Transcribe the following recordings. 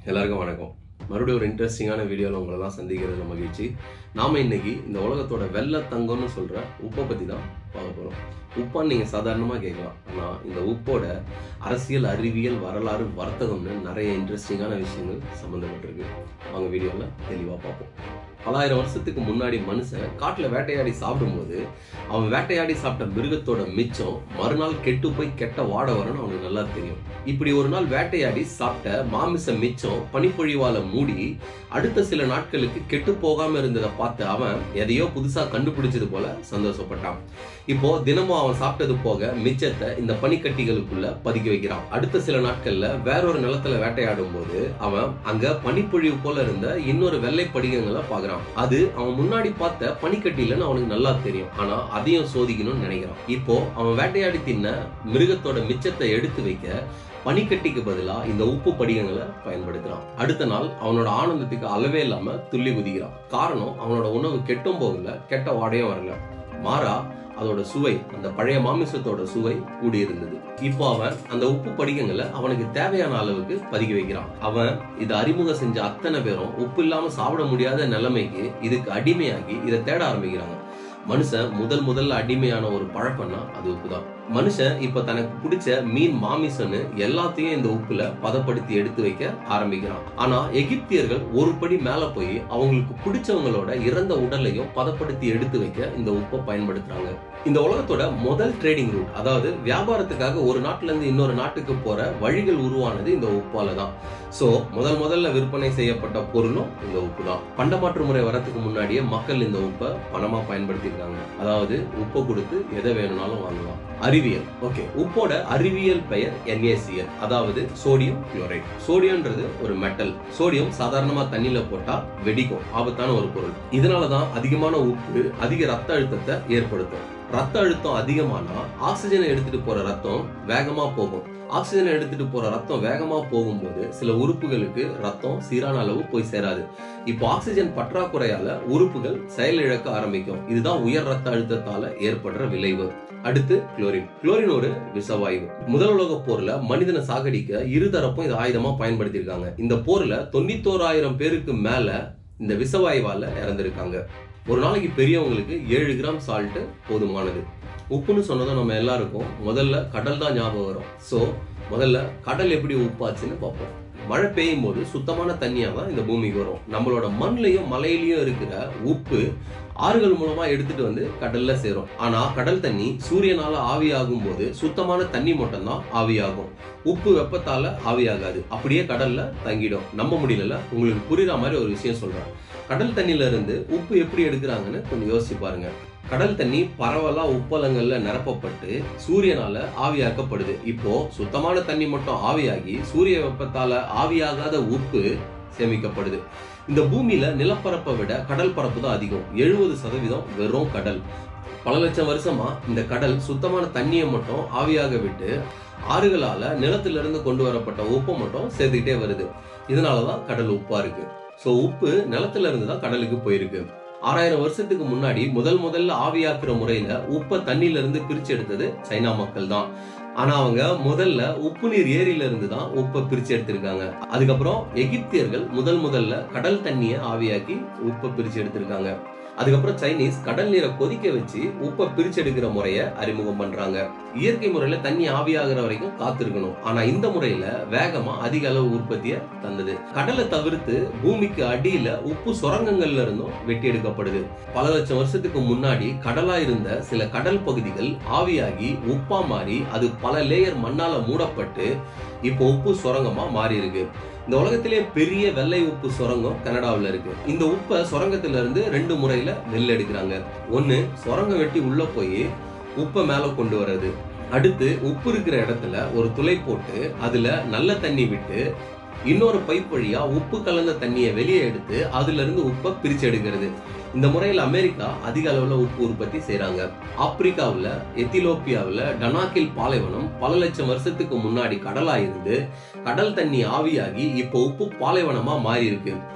எல்லாருக்கும் வணக்கம் மறுபடியும் ஒரு இன்ட்ரெஸ்டிங்கான வீடியோவில் உங்களெல்லாம் சந்திக்கிறதுல மகிழ்ச்சி நாம இன்னைக்கு இந்த உலகத்தோட வெள்ளை தங்கம்னு சொல்ற உப்பை பற்றி தான் பார்க்க போகிறோம் உப்பான்னு நீங்கள் சாதாரணமாக கேட்கலாம் ஆனால் இந்த உப்போட அரசியல் அறிவியல் வரலாறு வர்த்தகம்னு நிறைய இன்ட்ரெஸ்டிங்கான விஷயங்கள் சம்மந்தப்பட்டிருக்கு அவங்க வீடியோவில் தெளிவாக பார்ப்போம் பலாயிரம் வருஷத்துக்கு முன்னாடி மனுஷன் காட்டில் வேட்டையாடி சாப்பிடும்போது அவன் வேட்டையாடி சாப்பிட்ட மிருகத்தோட மிச்சம் மறுநாள் கெட்டு போய் கெட்ட வாட வரும்னு அவனுக்கு நல்லா தெரியும் இப்படி ஒரு நாள் வேட்டையாடி சாப்பிட்ட மாமிச மிச்சம் பனிப்பொழிவால மூடி அடுத்த சில நாட்களுக்கு கெட்டு போகாம இருந்ததை பார்த்து அவன் எதையோ புதுசா கண்டுபிடிச்சது போல சந்தோஷப்பட்டான் இப்போ தினமும் அவன் சாப்பிட்டது போக மிச்சத்தை இந்த பனிக்கட்டிகளுக்குள்ள பதுக்கி வைக்கிறான் அடுத்த சில நாட்கள்ல வேறொரு நிலத்துல வேட்டையாடும் போது அவன் அங்க பனிப்பொழிவு போல இருந்த இன்னொரு வெள்ளை படிகங்களை பாக்குறான் அது அவன் முன்னாடி பார்த்த பனிக்கட்டிலன்னு அவனுக்கு நல்லா தெரியும் ஆனா அதையும் சோதிக்கணும்னு நினைக்கிறான் இப்போ அவன் வேட்டையாடி தின்ன மிருகத்தோட மிச்சத்தை எடுத்து வைக்க பனிக்கட்டிக்கு பதிலா இந்த உப்பு படிகங்களை பயன்படுத்துறான் அடுத்த நாள் அவனோட ஆனந்தத்துக்கு அளவே இல்லாம துள்ளி குதிக்கிறான் காரணம் அவனோட உணவு கெட்டும் போகல கெட்ட வாடையும் வரல மாறா அதோட சுவை அந்த பழைய மாமிசத்தோட சுவை கூடி இருந்தது இப்போ அவன் அந்த உப்பு படிகங்களை அவனுக்கு தேவையான அளவுக்கு பதுக்கி வைக்கிறான் அவன் இதை அறிமுகம் செஞ்ச அத்தனை பேரும் உப்பு இல்லாம சாப்பிட முடியாத நிலைமைக்கு இதுக்கு அடிமையாகி இதை தேட ஆரம்பிக்கிறாங்க மனுஷன் முதல் முதல்ல அடிமையான ஒரு பழக்கம்னா அது உப்பு தான் மனுஷன் இப்ப தனக்கு பிடிச்ச மீன் மாமிசம்னு எல்லாத்தையும் இந்த உப்புல பதப்படுத்தி எடுத்து வைக்க ஆரம்பிக்கிறான் ஆனா எகிப்தியர்கள் ஒரு படி மேல போய் அவங்களுக்கு பிடிச்சவங்களோட இறந்த உடலையும் பதப்படுத்தி எடுத்து வைக்க இந்த உப்பை பயன்படுத்துறாங்க இந்த உலகத்தோட முதல் ட்ரேடிங் ரூட் அதாவது வியாபாரத்துக்காக ஒரு நாட்டுல இருந்து இன்னொரு நாட்டுக்கு போற வழிகள் உருவானது இந்த உப்பால தான் சோ முதல் முதல்ல விற்பனை செய்யப்பட்ட பொருளும் இந்த உப்பு தான் பண்டமாற்று முறை வரதுக்கு முன்னாடியே மக்கள் இந்த உப்பை பணமா பயன்படுத்தியிருக்காங்க அதாவது உப்பை கொடுத்து எதை வேணும்னாலும் வாங்கலாம் அறிவியல் ஓகே உப்போட அறிவியல் பெயர் NaCl அதாவது சோடியம் குளோரைட் சோடியம்ன்றது ஒரு மெட்டல் சோடியம் சாதாரணமா தண்ணியில போட்டா வெடிக்கும் ஆபத்தான ஒரு பொருள் இதனாலதான் அதிகமான உப்பு அதிக ரத்த அழுத்தத்தை ஏற்படுத்தும் ரத்த அழுத்தம் அதிகமானா ஆக்சிஜனை எடுத்துட்டு போற ரத்தம் வேகமா போகும் ஆக்சிஜனை எடுத்துட்டு போற ரத்தம் வேகமா போகும்போது சில உறுப்புகளுக்கு ரத்தம் சீரான அளவு போய் சேராது இப்போ ஆக்சிஜன் பற்றாக்குறையால உறுப்புகள் செயலிழக்க ஆரம்பிக்கும் இதுதான் உயர் ரத்த அழுத்தத்தால ஏற்படுற விளைவு அடுத்து குளோரின் குளோரின் ஒரு விஷவாயு முதல் உலக போர்ல மனிதனை சாகடிக்க இருதரப்பும் இது ஆயுதமா பயன்படுத்தியிருக்காங்க இந்த போர்ல தொண்ணூத்தோராயிரம் பேருக்கு மேல இந்த விஷவாயுவால இறந்திருக்காங்க ஒரு நாளைக்கு பெரியவங்களுக்கு ஏழு கிராம் சால்ட் போதுமானது உப்புன்னு சொன்னதும் நம்ம எல்லாருக்கும் முதல்ல கடல் தான் ஞாபகம் வரும் ஸோ முதல்ல கடல் எப்படி உப்பாச்சுன்னு பார்ப்போம் மழை பெய்யும் போது சுத்தமான தண்ணியா தான் இந்த பூமிக்கு வரும் நம்மளோட மண்லையும் மலையிலயும் இருக்கிற உப்பு ஆறுகள் மூலமா எடுத்துட்டு வந்து கடல்ல சேரும் ஆனா கடல் தண்ணி சூரியனால ஆவியாகும் போது சுத்தமான தண்ணி மட்டும் தான் ஆவியாகும் உப்பு வெப்பத்தால ஆவியாகாது அப்படியே கடல்ல தங்கிடும் நம்ப முடியல உங்களுக்கு புரியுற மாதிரி ஒரு விஷயம் சொல்றேன் கடல் தண்ணியில இருந்து உப்பு எப்படி எடுக்கிறாங்கன்னு கொஞ்சம் யோசிச்சு பாருங்க கடல் தண்ணி பரவலா உப்பளங்கள்ல நிரப்பப்பட்டு சூரியனால ஆவியாக்கப்படுது இப்போ சுத்தமான தண்ணி மட்டும் ஆவியாகி சூரிய வெப்பத்தால ஆவியாகாத உப்பு சேமிக்கப்படுது இந்த பூமியில நிலப்பரப்பை விட கடல் பரப்பு தான் அதிகம் எழுபது சதவீதம் வெறும் கடல் பல லட்சம் வருஷமா இந்த கடல் சுத்தமான தண்ணியை மட்டும் ஆவியாக விட்டு ஆறுகளால நிலத்துல இருந்து கொண்டு வரப்பட்ட உப்பை மட்டும் சேர்த்துக்கிட்டே வருது இதனாலதான் கடல் உப்பா இருக்கு சோ உப்பு நிலத்துல இருந்து தான் கடலுக்கு போயிருக்கு ஆறாயிரம் வருஷத்துக்கு முன்னாடி முதல் முதல்ல ஆவியாக்குற முறையில உப்பை தண்ணியில இருந்து பிரிச்சு எடுத்தது சைனா மக்கள் தான் ஆனா அவங்க முதல்ல உப்பு நீர் ஏரியில இருந்து தான் உப்பை பிரிச்சு எடுத்திருக்காங்க அதுக்கப்புறம் எகிப்தியர்கள் முதல் முதல்ல கடல் தண்ணியை ஆவியாக்கி உப்பை பிரிச்சு எடுத்திருக்காங்க அதுக்கப்புறம் சைனீஸ் கடல் நீரை கொதிக்க வச்சு உப்பை பிரிச்சு எடுக்கிற முறைய அறிமுகம் பண்றாங்க இயற்கை முறையில தண்ணி ஆவியாகிற வரைக்கும் காத்திருக்கணும் ஆனா இந்த முறையில வேகமா அதிக அளவு உற்பத்திய தந்தது கடலை தவிர்த்து பூமிக்கு அடியில உப்பு சுரங்கங்கள்ல இருந்தும் வெட்டி எடுக்கப்படுது பல லட்சம் வருஷத்துக்கு முன்னாடி கடலா இருந்த சில கடல் பகுதிகள் ஆவியாகி உப்பா மாறி அது பல லேயர் மண்ணால மூடப்பட்டு இப்போ உப்பு சுரங்கமா மாறி இருக்கு இந்த உலகத்திலே பெரிய வெள்ளை உப்பு சுரங்கம் கனடாவில் இருக்கு இந்த உப்பை சுரங்கத்துல இருந்து ரெண்டு முறையில வெளில எடுக்கிறாங்க ஒன்னு சுரங்கம் வெட்டி உள்ள போய் உப்பை மேல கொண்டு வர்றது அடுத்து உப்பு இருக்கிற இடத்துல ஒரு துளை போட்டு அதுல நல்ல தண்ணி விட்டு இன்னொரு பைப் வழியா உப்பு கலந்த தண்ணியை வெளியே எடுத்து அதுல இருந்து உப்பை பிரிச்சு எடுக்கிறது இந்த முறையில் அமெரிக்கா அதிக அளவுல உப்பு உற்பத்தி செய்றாங்க ஆப்பிரிக்காவுல எத்தியோப்பியாவுல டனாக்கில் பாலைவனம் பல லட்சம் வருஷத்துக்கு முன்னாடி கடலா இருந்து கடல் தண்ணி ஆவியாகி இப்போ உப்பு பாலைவனமா மாறி இருக்கு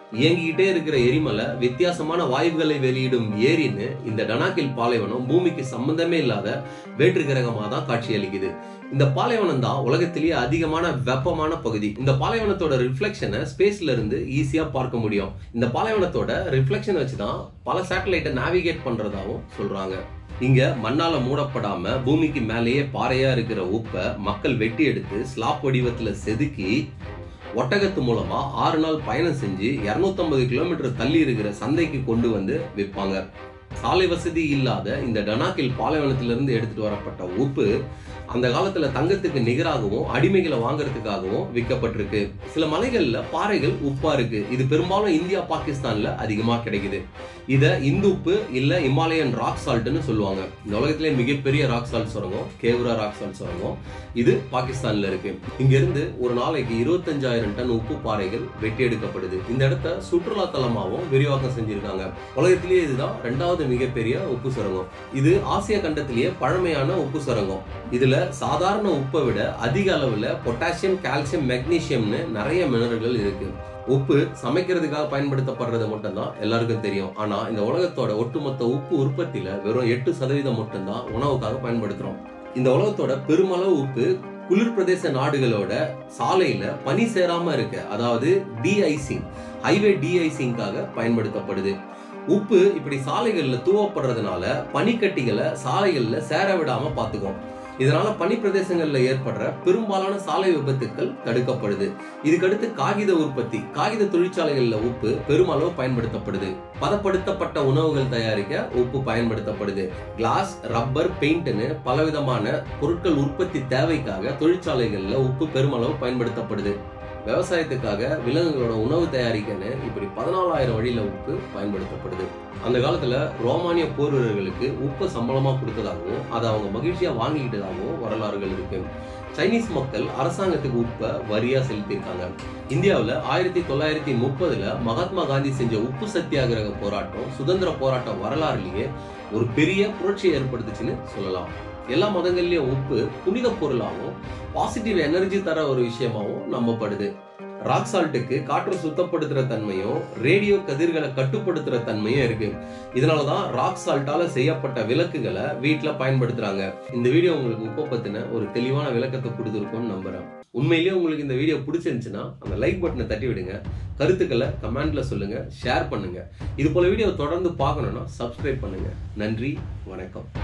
இயங்கிக்கிட்டே இருக்கிற எரிமலை வித்தியாசமான வாயுகளை வெளியிடும் ஏரின்னு இந்த டனாக்கில் பாலைவனம் பூமிக்கு சம்பந்தமே இல்லாத வேற்று கிரகமாக தான் காட்சியளிக்குது இந்த பாலைவனம் தான் உலகத்திலேயே அதிகமான வெப்பமான பகுதி இந்த பாலைவனத்தோட ரிஃப்ளெக்ஷனை ஸ்பேஸ்ல இருந்து ஈஸியா பார்க்க முடியும் இந்த பாலைவனத்தோட ரிஃப்ளெக்ஷன் வச்சு தான் பல சேட்டலைட்டை நேவிகேட் பண்றதாவும் சொல்றாங்க இங்க மண்ணால மூடப்படாம பூமிக்கு மேலேயே பாறையா இருக்கிற உப்பை மக்கள் வெட்டி எடுத்து ஸ்லாப் வடிவத்துல செதுக்கி ஒட்டகத்து மூலமா ஆறு நாள் பயணம் செஞ்சு 250 கிலோமீட்டர் தள்ளி இருக்கிற சந்தைக்கு கொண்டு வந்து விற்பாங்க சாலை வசதி இல்லாத இந்த டனாக்கில் பாலைவனத்திலிருந்து எடுத்துட்டு வரப்பட்ட உப்பு அந்த காலத்துல தங்கத்துக்கு நிகராகவும் அடிமைகளை வாங்குறதுக்காகவும் விற்கப்பட்டிருக்கு சில மலைகள்ல பாறைகள் உப்பா இருக்கு இது பெரும்பாலும் இந்தியா பாகிஸ்தான்ல அதிகமா கிடைக்குது இத இந்து உப்பு இல்ல இமாலயன் ராக் சால்ட்னு சொல்லுவாங்க இந்த உலகத்திலே மிகப்பெரிய ராக் சால்ட் சுரங்கம் கேவுரா ராக் சால்ட் சுரங்கம் இது பாகிஸ்தான்ல இருக்கு இங்க இருந்து ஒரு நாளைக்கு இருபத்தஞ்சாயிரம் டன் உப்பு பாறைகள் வெட்டி எடுக்கப்படுது இந்த இடத்த சுற்றுலா தலமாகவும் விரிவாக்கம் செஞ்சிருக்காங்க உலகத்திலேயே இதுதான் ரெண்டாவது மிகப்பெரிய உப்பு சுரங்கம் இது ஆசிய கண்டத்திலேயே பழமையான உப்பு சுரங்கம் இதுல சாதாரண உப்பை விட அதிக அளவுல பொட்டாசியம் கால்சியம் மெக்னீசியம்னு நிறைய மினரல்கள் இருக்கு உப்பு சமைக்கிறதுக்காக பயன்படுத்தப்படுறது மட்டும்தான் எல்லாருக்கும் தெரியும் ஆனா இந்த உலகத்தோட ஒட்டுமொத்த உப்பு உற்பத்தியில வெறும் எட்டு சதவீதம் மட்டும்தான் உணவுக்காக பயன்படுத்துறோம் இந்த உலகத்தோட பெருமளவு உப்பு குளிர் பிரதேச நாடுகளோட சாலையில பனி சேராம இருக்கு அதாவது டிஐசிங் ஹைவே டிஐசிங்காக பயன்படுத்தப்படுது உப்பு இப்படி சாலைகள்ல தூவப்படுறதுனால பனிக்கட்டிகளை சாலைகள்ல சேர விடாம பாத்துக்கும் இதனால பனி பிரதேசங்கள்ல ஏற்படுற பெரும்பாலான சாலை விபத்துக்கள் தடுக்கப்படுது இதுக்கடுத்து காகித உற்பத்தி காகித தொழிற்சாலைகள்ல உப்பு பெருமளவு பயன்படுத்தப்படுது பதப்படுத்தப்பட்ட உணவுகள் தயாரிக்க உப்பு பயன்படுத்தப்படுது கிளாஸ் ரப்பர் பெயிண்ட்னு பலவிதமான பொருட்கள் உற்பத்தி தேவைக்காக தொழிற்சாலைகள்ல உப்பு பெருமளவு பயன்படுத்தப்படுது விவசாயத்துக்காக விலங்குகளோட உணவு தயாரிக்கன்னு இப்படி பதினாலாயிரம் வழியில உப்பு பயன்படுத்தப்படுது அந்த காலத்துல ரோமானிய போர் வீரர்களுக்கு உப்பை சம்பளமா கொடுத்ததாகவும் அதை அவங்க மகிழ்ச்சியா வாங்கிக்கிட்டதாகவும் வரலாறுகள் இருக்கு சைனீஸ் மக்கள் அரசாங்கத்துக்கு உப்பை வரியா செலுத்தியிருக்காங்க இந்தியாவில் ஆயிரத்தி தொள்ளாயிரத்தி முப்பதுல மகாத்மா காந்தி செஞ்ச உப்பு சத்தியாகிரக போராட்டம் சுதந்திர போராட்ட வரலாறுலயே ஒரு பெரிய புரட்சியை ஏற்படுத்துச்சுன்னு சொல்லலாம் எல்லா மதங்கள்லயும் உப்பு புனித பொருளாகவும் பாசிட்டிவ் எனர்ஜி தர ஒரு விஷயமாவும் நம்பப்படுது ராக் சால்ட்டுக்கு காற்றை சுத்தப்படுத்துற தன்மையும் ரேடியோ கதிர்களை கட்டுப்படுத்துற தன்மையும் இருக்கு இதனாலதான் ராக் சால்ட்டால செய்யப்பட்ட விளக்குகளை வீட்டுல பயன்படுத்துறாங்க இந்த வீடியோ உங்களுக்கு உப்பை பத்தின ஒரு தெளிவான விளக்கத்தை கொடுத்துருக்கோம்னு நம்புறேன் உண்மையிலேயே உங்களுக்கு இந்த வீடியோ பிடிச்சிருந்துச்சுன்னா அந்த லைக் பட்டனை தட்டி விடுங்க கருத்துக்களை கமெண்ட்ல சொல்லுங்க ஷேர் பண்ணுங்க இது போல வீடியோ தொடர்ந்து பார்க்கணும்னா சப்ஸ்கிரைப் பண்ணுங்க நன்றி வணக்கம்